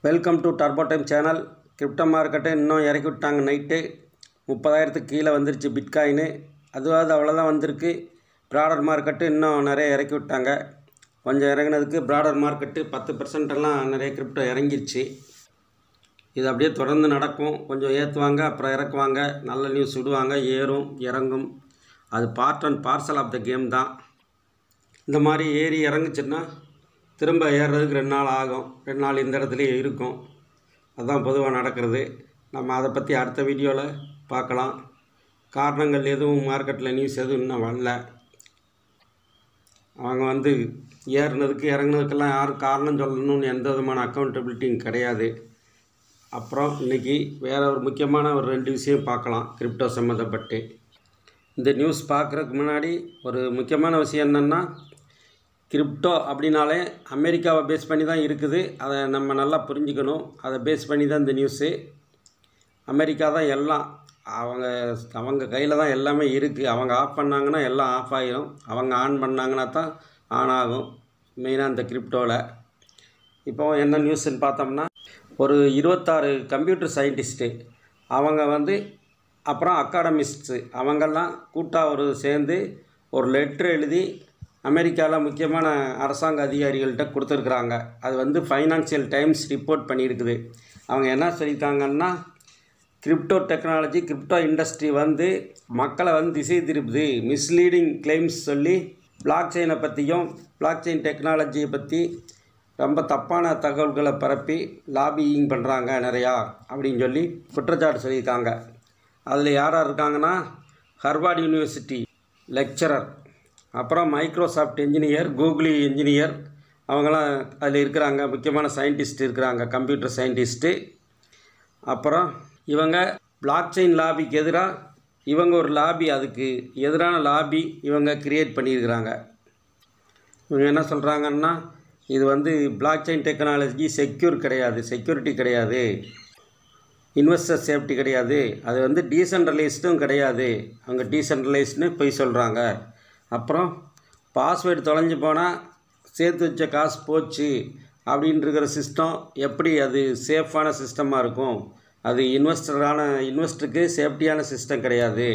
welcome to turbo time channel crypto மார்க்கெட்டை இன்னும் இறக்கி விட்டாங்க நைட்டு முப்பதாயிரத்துக்கு கீழே வந்துருச்சு பிட்காயின்னு அதுவாவது அவ்வளோதான் வந்திருக்கு ப்ராடர் மார்க்கெட்டு இன்னும் நிறைய இறக்கி விட்டாங்க கொஞ்சம் இறங்குனதுக்கு ப்ராடர் மார்க்கெட்டு பத்து பர்சன்ட் எல்லாம் நிறைய கிரிப்டோ இறங்கிருச்சு இது அப்படியே தொடர்ந்து நடக்கும் கொஞ்சம் ஏற்றுவாங்க அப்புறம் இறக்குவாங்க நல்ல நியூஸ் விடுவாங்க ஏறும் இறங்கும் அது part and parcel of the game தான் இந்த மாதிரி ஏறி இறங்குச்சுன்னா திரும்ப ஏறுறதுக்கு ரெண்டு நாள் ஆகும் ரெண்டு நாள் இந்த இடத்துலையே இருக்கும் அதுதான் பொதுவாக நடக்கிறது நம்ம அதை பற்றி அடுத்த வீடியோவில் பார்க்கலாம் காரணங்கள் எதுவும் மார்க்கெட்டில் நியூஸ் எதுவும் இன்னும் வரல அவங்க வந்து ஏறினதுக்கு இறங்குனதுக்கெல்லாம் யாரும் காரணம் சொல்லணும்னு எந்த விதமான அக்கௌண்டபிலிட்டியும் கிடையாது அப்புறம் இன்றைக்கி வேறு ஒரு முக்கியமான ஒரு ரெண்டு விஷயம் பார்க்கலாம் கிரிப்டோ சம்மந்தப்பட்டு இந்த நியூஸ் பார்க்குறதுக்கு முன்னாடி ஒரு முக்கியமான விஷயம் என்னென்னா கிரிப்டோ அப்படின்னாலே அமெரிக்காவை பேஸ் பண்ணி தான் இருக்குது அதை நம்ம நல்லா புரிஞ்சுக்கணும் அதை பேஸ் பண்ணி தான் இந்த நியூஸு அமெரிக்கா தான் எல்லாம் அவங்க அவங்க கையில் தான் எல்லாமே இருக்குது அவங்க ஆஃப் பண்ணாங்கன்னா எல்லாம் ஆஃப் ஆகிடும் அவங்க ஆன் பண்ணாங்கன்னா தான் ஆன் ஆகும் மெயினாக இந்த கிரிப்டோவில் இப்போ என்ன நியூஸ்ன்னு பார்த்தோம்னா ஒரு இருபத்தாறு கம்ப்யூட்டர் சயின்டிஸ்ட்டு அவங்க வந்து அப்புறம் அக்காடமிஸ்ட்ஸு அவங்கெல்லாம் கூட்டாக ஒரு சேர்ந்து ஒரு லெட்ரு எழுதி அமெரிக்காவில் முக்கியமான அரசாங்க அதிகாரிகள்கிட்ட கொடுத்துருக்குறாங்க அது வந்து ஃபைனான்சியல் டைம்ஸ் ரிப்போர்ட் பண்ணியிருக்குது அவங்க என்ன சொல்லியிருக்காங்கன்னா கிரிப்டோ டெக்னாலஜி கிரிப்டோ இண்டஸ்ட்ரி வந்து மக்களை வந்து திசை திருப்புது மிஸ்லீடிங் கிளைம்ஸ் சொல்லி பிளாக் செயினை பற்றியும் பிளாக் செயின் டெக்னாலஜியை பற்றி ரொம்ப தப்பான தகவல்களை பரப்பி லாபியிங் பண்ணுறாங்க நிறையா அப்படின்னு சொல்லி குற்றச்சாட்டு சொல்லியிருக்காங்க அதில் யார் யார் இருக்காங்கன்னா ஹர்வார்ட் யூனிவர்சிட்டி லெக்சரர் அப்புறம் மைக்ரோசாஃப்ட் இன்ஜினியர் கூகுளி இன்ஜினியர் அவங்களாம் அதில் இருக்கிறாங்க முக்கியமான சயின்டிஸ்ட் இருக்கிறாங்க கம்ப்யூட்டர் சயின்டிஸ்ட்டு அப்புறம் இவங்க பிளாக் செயின் லாபிக்கு எதிராக இவங்க ஒரு லாபி அதுக்கு எதிரான லாபி இவங்க கிரியேட் பண்ணியிருக்கிறாங்க இவங்க என்ன சொல்கிறாங்கன்னா இது வந்து பிளாக் செயின் டெக்னாலஜி செக்யூர் கிடையாது செக்யூரிட்டி கிடையாது இன்வெஸ்டர் சேஃப்டி கிடையாது அது வந்து டீசென்ட்ரலைஸ்டும் கிடையாது அவங்க டீசென்ட்ரலைஸ்டுன்னு போய் சொல்கிறாங்க அப்புறம் பாஸ்வேர்டு தொலைஞ்சு போனால் சேர்த்து வச்ச காசு போச்சு அப்படின்னு இருக்கிற சிஸ்டம் எப்படி அது சேஃபான சிஸ்டமாக இருக்கும் அது இன்வெஸ்டரான இன்வெஸ்டருக்கு சேஃப்டியான சிஸ்டம் கிடையாது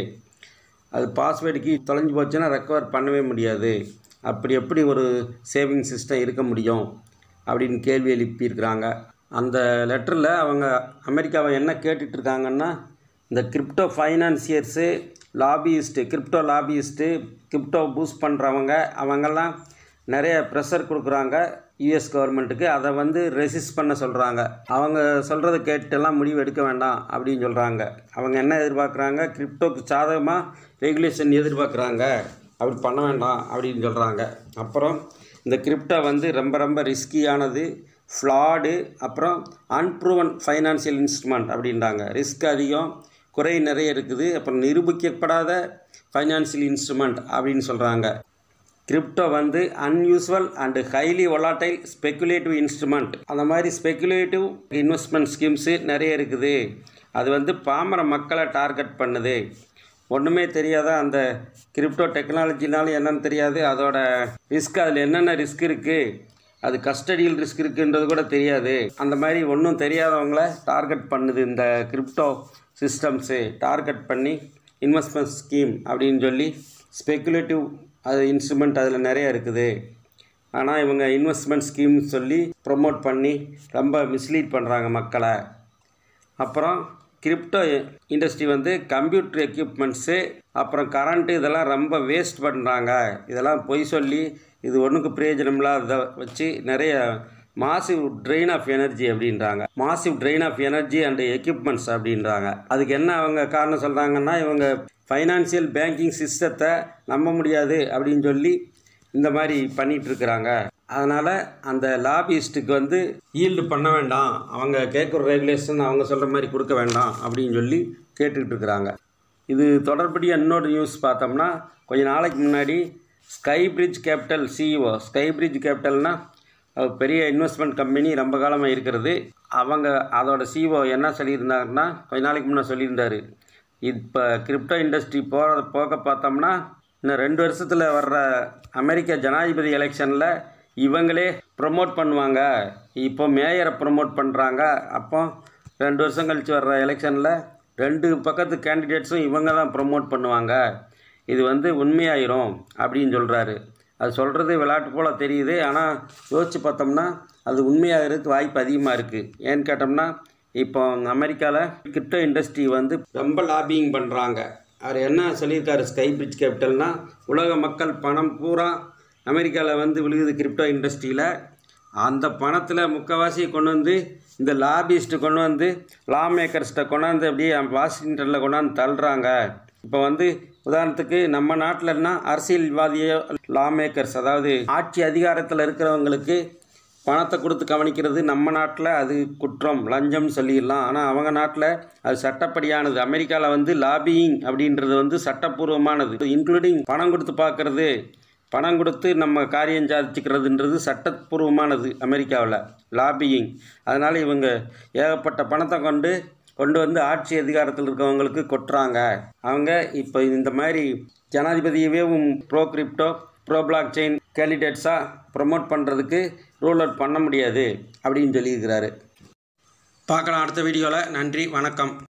அது பாஸ்வேர்டுக்கு தொலைஞ்சு போச்சுன்னா ரெக்கவர் பண்ணவே முடியாது அப்படி எப்படி ஒரு சேவிங் சிஸ்டம் இருக்க முடியும் அப்படின்னு கேள்வி எழுப்பியிருக்கிறாங்க அந்த லெட்டரில் அவங்க அமெரிக்காவை என்ன கேட்டுட்ருக்காங்கன்னா இந்த crypto financiers lobbyist crypto lobbyist crypto boost பண்ணுறவங்க அவங்கெல்லாம் நிறைய ப்ரெஷர் கொடுக்குறாங்க யூஎஸ் கவர்மெண்ட்டுக்கு அதை வந்து ரெசிஸ்ட் பண்ண சொல்கிறாங்க அவங்க சொல்கிறத கேட்டுலாம் முடிவு எடுக்க வேண்டாம் அப்படின்னு சொல்கிறாங்க அவங்க என்ன எதிர்பார்க்குறாங்க கிரிப்டோக்கு சாதகமாக ரெகுலேஷன் எதிர்பார்க்குறாங்க அப்படி பண்ண வேண்டாம் அப்படின்னு சொல்கிறாங்க அப்புறம் இந்த கிரிப்டோ வந்து ரொம்ப ரொம்ப ரிஸ்கியானது ஃப்ளாடு அப்புறம் அன்ப்ரூவன் ஃபைனான்சியல் இன்ஸ்ட்ருமெண்ட் அப்படின்றாங்க ரிஸ்க் அதிகம் குறை நிறைய இருக்குது அப்புறம் நிரூபிக்கப்படாத ஃபைனான்சியல் இன்ஸ்ட்ருமெண்ட் அப்படின்னு சொல்கிறாங்க கிரிப்டோ வந்து unusual and highly volatile speculative instrument அந்த மாதிரி ஸ்பெக்குலேட்டிவ் இன்வெஸ்ட்மெண்ட் ஸ்கீம்ஸு நிறைய இருக்குது அது வந்து பாமர மக்களை டார்கெட் பண்ணுது ஒன்றுமே தெரியாத அந்த கிரிப்டோ டெக்னாலஜினாலும் என்னன்னு தெரியாது அதோட ரிஸ்க் அதில் என்னென்ன ரிஸ்க் இருக்குது அது கஸ்டடியல் ரிஸ்க் இருக்குன்றது கூட தெரியாது அந்த மாதிரி ஒன்றும் தெரியாதவங்கள டார்கெட் பண்ணுது இந்த கிரிப்டோ சிஸ்டம்ஸு டார்கெட் பண்ணி இன்வெஸ்ட்மெண்ட் ஸ்கீம் அப்படின்னு சொல்லி ஸ்பெக்குலேட்டிவ் அது இன்ஸ்ட்ருமெண்ட் அதில் நிறைய இருக்குது ஆனால் இவங்க இன்வெஸ்ட்மெண்ட் ஸ்கீம் சொல்லி ப்ரொமோட் பண்ணி ரொம்ப மிஸ்லீட் பண்ணுறாங்க மக்களை அப்புறம் கிரிப்டோ இண்டஸ்ட்ரி வந்து கம்ப்யூட்டர் எக்யூப்மெண்ட்ஸு அப்புறம் கரண்ட்டு இதெல்லாம் ரொம்ப வேஸ்ட் பண்ணுறாங்க இதெல்லாம் பொய் சொல்லி இது ஒன்றுக்கு பிரயோஜனம் இல்லாத வச்சு நிறைய மாசிவ் ட்ரெயின் ஆஃப் எனர்ஜி அப்படின்றாங்க massive drain of energy and equipments அப்படின்றாங்க அதுக்கு என்ன அவங்க காரணம் சொல்கிறாங்கன்னா இவங்க ஃபைனான்சியல் பேங்கிங் சிஸ்டத்தை நம்ப முடியாது அப்படின்னு சொல்லி இந்த மாதிரி பண்ணிகிட்ருக்குறாங்க அதனால் அந்த லாபிஸ்ட்டுக்கு வந்து ஈல்டு பண்ண வேண்டாம் அவங்க கேட்குற ரெகுலேஷன் அவங்க சொல்கிற மாதிரி கொடுக்க வேண்டாம் அப்படின்னு சொல்லி கேட்டுக்கிட்டு இருக்கிறாங்க இது தொடர்படியாக இன்னொரு நியூஸ் பார்த்தோம்னா கொஞ்ச நாளைக்கு முன்னாடி sky bridge capital CEO sky bridge கேபிட்டல்னால் பெரிய இன்வெஸ்ட்மெண்ட் கம்பெனி ரொம்ப காலமாக இருக்கிறது அவங்க அதோட சிஇஓ என்ன சொல்லியிருந்தாருன்னா கொஞ்ச நாளைக்கு முன்னே சொல்லியிருந்தார் இப்போ கிரிப்டோ இண்டஸ்ட்ரி போகிற போக பார்த்தோம்னா இன்னும் ரெண்டு வருஷத்தில் வர்ற அமெரிக்க ஜனாதிபதி எலெக்ஷனில் இவங்களே ப்ரமோட் பண்ணுவாங்க இப்போ மேயரை ப்ரமோட் பண்ணுறாங்க அப்போ ரெண்டு வருஷம் கழித்து வர்ற எலெக்ஷனில் ரெண்டு பக்கத்து கேண்டிடேட்ஸும் இவங்க தான் ப்ரமோட் பண்ணுவாங்க இது வந்து உண்மையாயிரும் அப்படின்னு சொல்கிறாரு அது சொல்கிறது விளையாட்டு போல் தெரியுது ஆனால் யோசித்து பார்த்தோம்னா அது உண்மையாகிறதுக்கு வாய்ப்பு அதிகமாக இருக்குது ஏன்னு கேட்டோம்னா இப்போ அமெரிக்காவில் கிரிப்டோ இண்டஸ்ட்ரி வந்து ரொம்ப லாபிங் பண்ணுறாங்க அவர் என்ன சொல்லியிருக்காரு ஸ்கை பிரிட்ஜ் கேபிட்டல்னால் உலக மக்கள் பணம் பூரா அமெரிக்காவில் வந்து விழுகுது கிரிப்டோ இண்டஸ்ட்ரியில் அந்த பணத்தில் முக்கால்வாசியை கொண்டு வந்து இந்த லாபிஸ்ட்டு கொண்டு வந்து லா மேக்கர்ஸ்கிட்ட கொண்டாந்து அப்படியே வாஷிங்டனில் கொண்டாந்து தள்ளுறாங்க இப்போ வந்து உதாரணத்துக்கு நம்ம நாட்டிலன்னா அரசியல்வாதியோ லா மேக்கர்ஸ் அதாவது ஆட்சி அதிகாரத்தில் இருக்கிறவங்களுக்கு பணத்தை கொடுத்து கவனிக்கிறது நம்ம நாட்டில் அது குற்றம் லஞ்சம் சொல்லிடலாம் ஆனால் அவங்க நாட்டில் அது சட்டப்படியானது அமெரிக்காவில் வந்து லாபியிங் அப்படின்றது வந்து சட்டப்பூர்வமானது இன்க்ளூடிங் பணம் கொடுத்து பார்க்குறது பணம் கொடுத்து நம்ம காரியம் சாதிச்சுக்கிறதுன்றது சட்டப்பூர்வமானது அமெரிக்காவில் லாபியிங் அதனால் இவங்க ஏகப்பட்ட பணத்தை கொண்டு கொண்டு வந்து ஆட்சி அதிகாரத்தில் இருக்கவங்களுக்கு கொட்டுறாங்க அவங்க இப்போ இந்த மாதிரி ஜனாதிபதியவே pro crypto pro blockchain கேண்டிடேட்ஸாக ப்ரொமோட் பண்ணுறதுக்கு ரூல் அவுட் பண்ண முடியாது அப்படின்னு சொல்லியிருக்கிறாரு பார்க்கலாம் அடுத்த வீடியோவில் நன்றி வணக்கம்